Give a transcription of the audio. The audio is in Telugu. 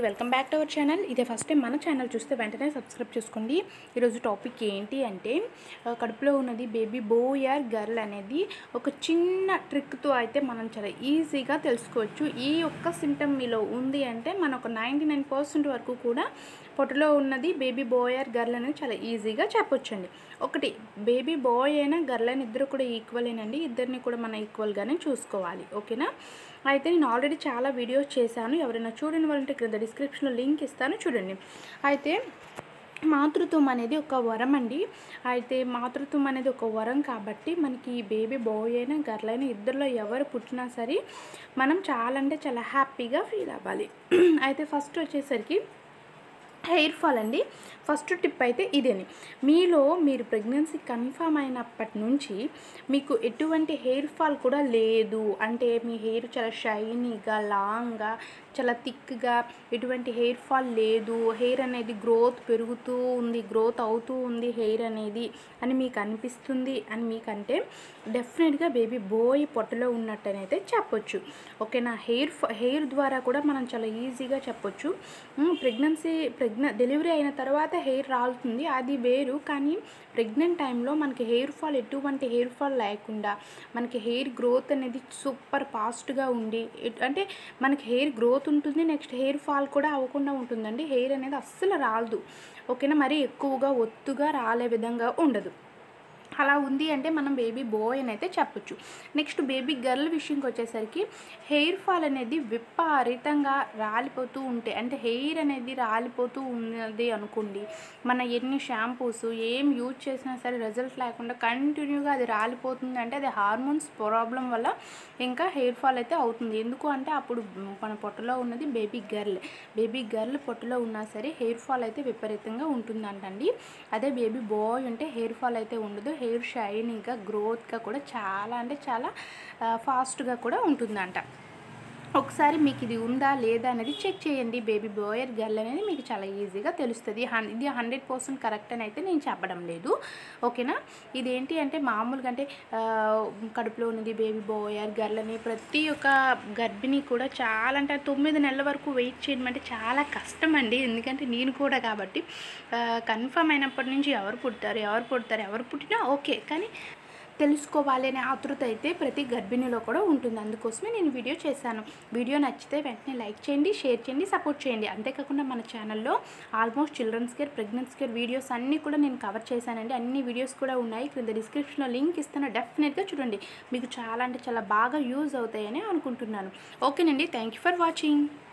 welcome back to our channel ఇదే ఫస్ట్ టైం మన ఛానల్ చూస్తే వెంటనే సబ్స్క్రైబ్ చేసుకోండి ఈరోజు టాపిక్ ఏంటి అంటే ఆ, కడుపులో ఉన్నది బేబీ బోయ్ ఆర్ గర్ల్ అనేది ఒక చిన్న ట్రిక్తో అయితే మనం చాలా ఈజీగా తెలుసుకోవచ్చు ఈ ఒక్క సిమ్టమ్ మీలో ఉంది అంటే మన ఒక నైంటీ నైన్ పర్సెంట్ వరకు కూడా పొట్టలో ఉన్నది బేబీ బాయ్ ఆర్ గర్ల్ అనేది చాలా ఈజీగా చెప్పొచ్చండి ఒకటి బేబీ బాయ్ అయినా గర్ల్ అయినా ఇద్దరు కూడా ఈక్వలేనండి ఇద్దరిని కూడా మనం ఈక్వల్గానే చూసుకోవాలి ఓకేనా అయితే నేను ఆల్రెడీ చాలా వీడియోస్ చేశాను ఎవరైనా చూడని వాళ్ళంటే క్రింద డిస్క్రిప్షన్లో లింక్ ఇస్తాను చూడండి అయితే మాతృత్వం అనేది ఒక వరం అండి అయితే మాతృత్వం అనేది ఒక వరం కాబట్టి మనకి బేబీ బాయ్ అయినా గర్ల్ అయినా ఇద్దరిలో ఎవరు పుట్టినా సరే మనం చాలా అంటే చాలా హ్యాపీగా ఫీల్ అవ్వాలి అయితే ఫస్ట్ వచ్చేసరికి హెయిర్ ఫాల్ అండి ఫస్ట్ టిప్ అయితే ఇదేని మీలో మీరు ప్రెగ్నెన్సీ కన్ఫర్మ్ అయినప్పటి నుంచి మీకు ఎటువంటి హెయిర్ ఫాల్ కూడా లేదు అంటే మీ హెయిర్ చాలా షైనీగా లాంగ్గా చాలా థిక్గా ఎటువంటి హెయిర్ ఫాల్ లేదు హెయిర్ అనేది గ్రోత్ పెరుగుతూ ఉంది గ్రోత్ అవుతూ ఉంది హెయిర్ అనేది అని మీకు అనిపిస్తుంది అని మీకంటే డెఫినెట్గా బేబీ బోయ్ పొట్టలో ఉన్నట్టనైతే చెప్పొచ్చు ఓకేనా హెయిర్ హెయిర్ ద్వారా కూడా మనం చాలా ఈజీగా చెప్పొచ్చు ప్రెగ్నెన్సీ ప్రెగ్నె డెలివరీ అయిన తర్వాత హెయిర్ రాలుతుంది అది వేరు కానీ ప్రెగ్నెంట్ టైంలో మనకి హెయిర్ ఫాల్ ఎటువంటి హెయిర్ ఫాల్ లేకుండా మనకి హెయిర్ గ్రోత్ అనేది సూపర్ ఫాస్ట్గా ఉండి ఎట్- అంటే మనకి హెయిర్ గ్రోత్ ఉంటుంది నెక్స్ట్ హెయిర్ ఫాల్ కూడా అవ్వకుండా ఉంటుందండి హెయిర్ అనేది అస్సలు రాలదు ఓకేనా మరీ ఎక్కువగా ఒత్తుగా రాలే విధంగా ఉండదు అలా ఉంది అంటే మనం బేబీ బాయ్ అని అయితే చెప్పొచ్చు నెక్స్ట్ బేబీ గర్ల్ విషయంకి వచ్చేసరికి హెయిర్ ఫాల్ అనేది విపరీతంగా రాలిపోతూ ఉంటే అంటే హెయిర్ అనేది రాలిపోతూ ఉన్నది అనుకోండి మన ఎన్ని షాంపూస్ ఏం యూజ్ చేసినా సరే రిజల్ట్ లేకుండా కంటిన్యూగా అది రాలిపోతుంది అంటే అది హార్మోన్స్ ప్రాబ్లం వల్ల ఇంకా హెయిర్ ఫాల్ అయితే అవుతుంది ఎందుకు అంటే అప్పుడు మన పొట్టలో ఉన్నది బేబీ గర్ల్ బేబీ గర్ల్ పొట్టలో ఉన్నా సరే హెయిర్ ఫాల్ అయితే విపరీతంగా ఉంటుందంటండి అదే బేబీ బాయ్ ఉంటే హెయిర్ ఫాల్ అయితే ఉండదు హెయిర్ షైనింగ్గా గ్రోత్గా కూడా చాలా అంటే చాలా ఫాస్ట్గా కూడా ఉంటుందంట ఒకసారి మీకు ఇది ఉందా లేదా అనేది చెక్ చేయండి బేబీ బాయర్ గర్ల్ అనేది మీకు చాలా ఈజీగా తెలుస్తుంది హన్ ఇది హండ్రెడ్ పర్సెంట్ కరెక్ట్ అని అయితే నేను చెప్పడం లేదు ఓకేనా ఇదేంటి అంటే మామూలుగా అంటే ఆ, కడుపులో ఉన్నది బేబీ బాయర్ గర్ల్ అని ప్రతి ఒక్క గర్భిణి కూడా చాలా అంటే తొమ్మిది నెలల వరకు వెయిట్ చేయడం అంటే చాలా కష్టం అండి ఎందుకంటే నేను కూడా కాబట్టి కన్ఫర్మ్ అయినప్పటి నుంచి ఎవరు పుడతారు ఎవరు పుడతారు ఎవరు పుట్టినా ఓకే కానీ తెలుసుకోవాలి అనే ఆతృత అయితే ప్రతి గర్భిణిలో కూడా ఉంటుంది అందుకోసమే నేను వీడియో చేశాను వీడియో నచ్చితే వెంటనే లైక్ చేయండి షేర్ చేయండి సపోర్ట్ చేయండి అంతేకాకుండా మన ఛానల్లో almost children's care pregnancy care videos అన్నీ కూడా నేను కవర్ చేశానండి అన్ని వీడియోస్ కూడా ఉన్నాయి క్రింద డిస్క్రిప్షన్లో లింక్ ఇస్తాను డెఫినెట్గా చూడండి మీకు చాలా అంటే చాలా బాగా యూజ్ అవుతాయని అనుకుంటున్నాను ఓకేనండి థ్యాంక్ యూ ఫర్ వాచింగ్